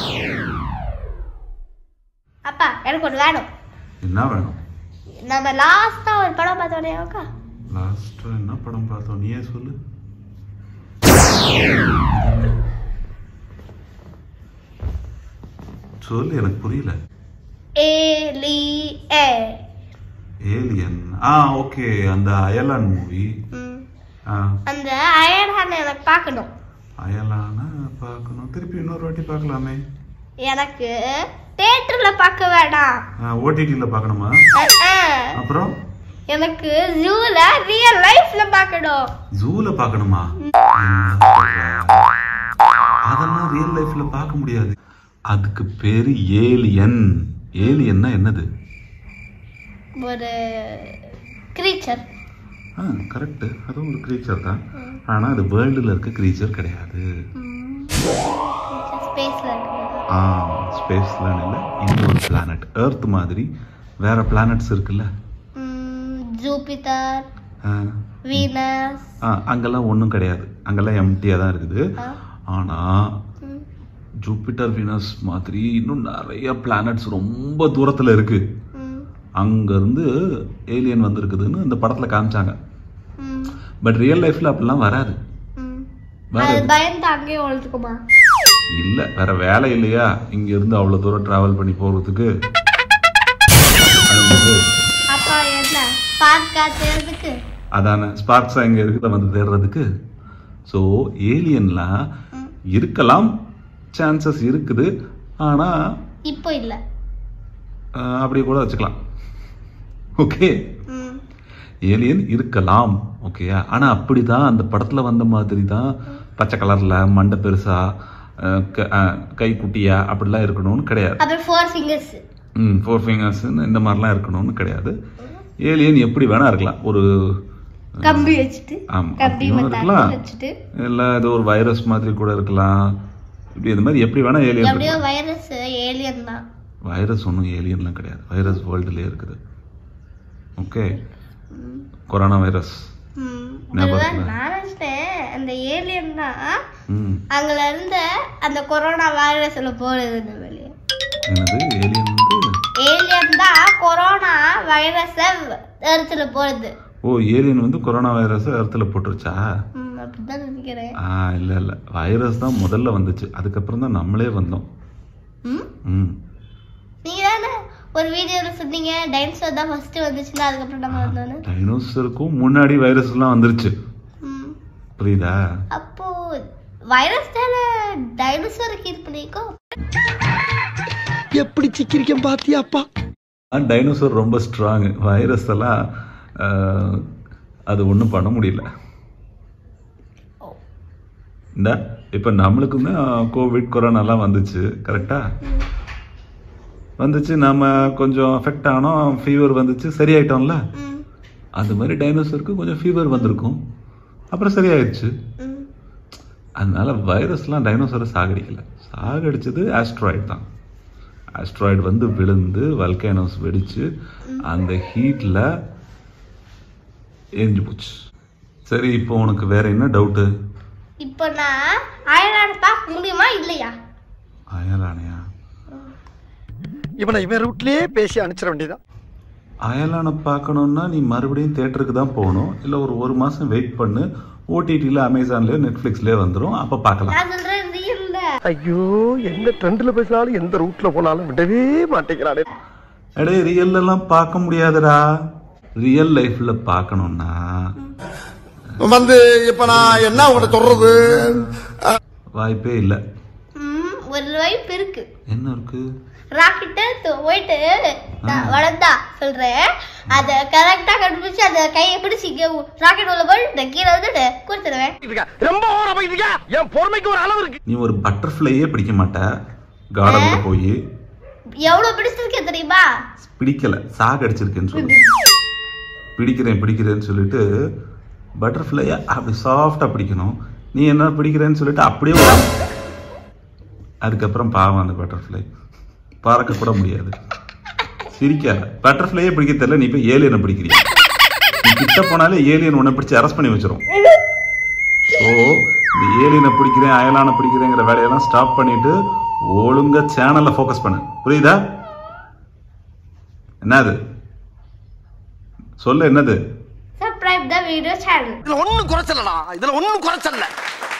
அப்பா எனக்கு ஒன்று வேணும் என்ன வேணும் நம்ம லாஸ்டா ஒரு படம் பார்த்தோன்னே அக்கா லாஸ்டா என்ன படம் பார்த்தோம் நீயே சொல்லு சொல்லு எனக்கு புரியல ஏலி ஏ ஏலியன் ஆ ஓகே அந்த அயலான் மூவி ம். ஆ அந்த அயர்ஹான் எனக்கு பார்க்கணும் அயலான பார்க்கணும் திருப்பி இன்னொரு வாட்டி பார்க்கலாமே எனக்கு தேட்டர்ல பார்க்க வேண்டாம் ஓடிடியில் பார்க்கணுமா அஹ், அஹ். அப்புறம் எனக்கு ஜூல ரியல் லைஃப்ல பார்க்கணும் ஜூல பார்க்கணுமா அதெல்லாம் ரியல் லைஃப்ல பார்க்க முடியாது அதுக்கு பேரு ஏலியன் ஏலியன்னா என்னது ஒரு கிரீச்சர் ஆ கரெக்ட் அதுவும் ஒரு க்ரீச்சர் தான் ஆனா அது வேர்ல்டுல இருக்க க்ரீச்சர் கிடையாது ஸ்பேஸ்ல இருக்கு ஆ ஸ்பேஸ்ல இல்லை இன்னொரு பிளானட் எர்த் மாதிரி வேற பிளானட்ஸ் இருக்குல்ல ஜூபிட்டர் ஆ, வீனஸ் ஆ அங்கெல்லாம் ஒன்றும் கிடையாது அங்கெல்லாம் எம்டியாக தான் இருக்குது ஆனா ஜூபிட்டர் வீனஸ் மாதிரி இன்னும் நிறைய பிளானட்ஸ் ரொம்ப தூரத்துல இருக்கு அங்கேருந்து ஏலியன் வந்திருக்குதுன்னு இந்த படத்தில் காமிச்சாங்க பட் ரியல் லைஃப்பில் அப்படிலாம் வராது வேற அது எது? பயந்து அங்கேயே ஒழிச்சுக்குமா இல்லை வேற வேலை இல்லையா இங்கேருந்து அவ்வளோ தூரம் ட்ராவல் பண்ணி போகிறதுக்கு அது வந்து அப்பா என்ன பார்க்கா தேர்றதுக்கு அதான ஸ்பார்க்ஸாக எங்கே இருக்குத வந்து தேடுறதுக்கு ஸோ ஏலியன்லாம் இருக்கலாம் சான்சஸ் இருக்குது ஆனால் இப்போ இல்ல அப்படி கூட வச்சுக்கலாம் ஓகே ம். ஏலியன் இருக்கலாம் ஓகேயா ஆனா அப்படிதான் அந்த படத்துல வந்த மாதிரி தான் பச்சை கலர்ல மண்டை பெருசா அஹ், க- அஹ், கை குட்டியா அப்படிலாம் இருக்கணும்னு கிடையாது அப்புறம் ஃபோர் ஃபிங்கர்ஸ் ம் ஃபோர் ஃபிங்கர்ஸ் இந்த மாதிரிலாம் இருக்கணும்னு கிடையாது ஏலியன் எப்படி வேணா இருக்கலாம் ஒரு கம்பி வச்சுட்டு ஆமா, கம்பி அப்படியும் மத்தாப்பு இருக்கலாம். வச்சுட்டு இல்லை ஏதோ ஒரு வைரஸ் மாதிரி கூட இருக்கலாம் இப்படி இந்த மாதிரி எப்படி வேணா ஏலியன் எப்படியோ இருக்கலாம் வைரஸ் ஏலியன் தான் வைரஸ் ஒன்றும் ஏலியன்லாம் கிடையாது வைரஸ் வேர்ல்டுலேயே இருக்குது ஓகே கொரோனா வைரஸ் ம். ஞாபகம் ஒருவேளை இருக்குதா? நான் நினைச்சிட்டேன் அந்த ஏலியன் தான் ம் அங்கல இருந்து அந்த கொரோனா வைரஸ்ல போறதுன்னு வெளியே என்னது ஏலியன் வந்து ஏலியன் தான் கொரோனா வைரஸ எர்த்துல போறது ஓ ஏலியன் வந்து கொரோனா வைரஸ் அர்த்தில் போட்டுருச்சா ம், அப்படிதான் நினைக்கிறேன் ஆ இல்லை இல்லை வைரஸ் தான் முதல்ல வந்துச்சு அதுக்கப்புறம் தான் நம்மளே வந்தோம் ம் ம் நீங்க தானே ஒரு வீடியோல சொன்னீங்க டைனோசர் தான் ஃபர்ஸ்ட் வந்துச்சுன்னா அதுக்கப்புறம் நம்ம வந்தோன்னு டைனோசருக்கும் முன்னாடி வைரஸ்லாம் வந்துருச்சு ம். புரியுதா அப்போ வைரஸ் தானே டைனோசருக்கு இது பண்ணிக்கோ எப்படி சிக்கிரிக்கம் பாத்தியாப்பா டைனோசர் ரொம்ப ஸ்ட்ராங் வைரஸ் எல்லாம் ஆஹ், அது ஒன்றும் பண்ண முடியல இந்த இப்போ நம்மளுக்கும் தான் கோவிட் கொரோனாலாம் வந்துச்சு கரெக்டா வந்துச்சு நாம கொஞ்சம் அஃபெக்ட் ஆனோம் ஃபீவர் வந்துச்சு சரியாயிட்டோம்ல ம் அந்த மாதிரி டைனோசருக்கு கொஞ்சம் ஃபீவர் வந்திருக்கும் அப்புறம் சரியாயிடுச்சு ம் அதனால வைரஸ்லாம் டைனோசரை சாகடிக்கல சாகடிச்சது ஆஸ்ட்ராய்டு தான் ஆஸ்ட்ராய்டு வந்து விழுந்து வல்கேனோஸ் வெடிச்சு அந்த ஹீட்டில் எரிஞ்சு போச்சு சரி இப்போ உனக்கு வேற என்ன டவுட்டு இப்போ நான் அயலான பார்க்க முடியுமா இல்லையா அயலானையா இவனை இவன் ரூட்லயே பேசி அனுப்பிச்சிட வேண்டியதான் அயலானை பார்க்கணுன்னா நீ மறுபடியும் தேட்டருக்கு தான் போகணும் இல்லை ஒரு ஒரு மாதம் வெயிட் பண்ணு ஓடிடியில் அமேசான்லேயோ நெட்ஃப்ளிக்ஸ்லேயோ வந்துடும் அப்போ பார்க்கலாம் நான் சொல்றேன் ரியல்ல ஐயோ எந்த ட்ரெண்ட்ல பேசினாலும் எந்த ரூட்ல போனாலும் விடவே மாட்டேங்கிறானே அடே ரியல்லாம் பார்க்க முடியாதுடா ரியல் லைஃப்ல பார்க்கணும்னா வந்து இப்ப நான் என்ன உங்கள்கிட்ட சொல்றது வாய்ப்பே இல்லை ம் ஒரு வாய்ப்பு இருக்கு என்ன இருக்கு ராக்கெட்டு போயிட்டு நான் வளர்ந்தா சொல்றேன் அத கரெக்டா கண்டுபிடிச்சு அந்த கையை பிடிச்சி இங்க ராக்கெட் உள்ள போயிட்டு கீழே வந்துட்டு கொடுத்துருவேன் ரொம்ப ஓர போயிட்டு என் பொறுமைக்கு ஒரு அளவு இருக்கு நீ ஒரு பட்டர்ஃப்ளையே பிடிக்க மாட்ட கார்டன்ல போய் எவ்வளவு பிடிச்சிருக்கேன் தெரியுமா பிடிக்கல சாகடிச்சிருக்கேன்னு சொல்லு பிடிக்கிறேன் பிடிக்கிறேன்னு சொல்லிட்டு பட்டர்ஃப்ளைய அப்படி சாஃப்டா பிடிக்கணும் நீ என்ன பிடிக்கிறேன்னு சொல்லிட்டு அப்படியே ஒரு அதுக்கப்புறம் பாவம் அந்த பட்டர்ஃப்ளை பறக்க கூட முடியாது சிரிக்காத பட்டர்ஃப்ளையே பிடிக்க தெரியல நீ போய் ஏலியனை பிடிக்கிறீங்க நீ கிட்ட போனாலே ஏலியன் உன்னை பிடிச்சி அரெஸ்ட் பண்ணி வச்சிரும் ஸோ இந்த ஏலியனை பிடிக்கிறேன் அயலானை பிடிக்கிறேங்கிற வேலையெல்லாம் ஸ்டாப் பண்ணிட்டு ஒழுங்கா சேனல்ல ஃபோக்கஸ் பண்ணு புரியுதா என்னது சொல்லு என்னது சப்ஸ்கிரைப் த வீடியோ சேனல் இதுல ஒண்ணும் குறைச்சலடா இதுல ஒண்ணும் குறைச்சல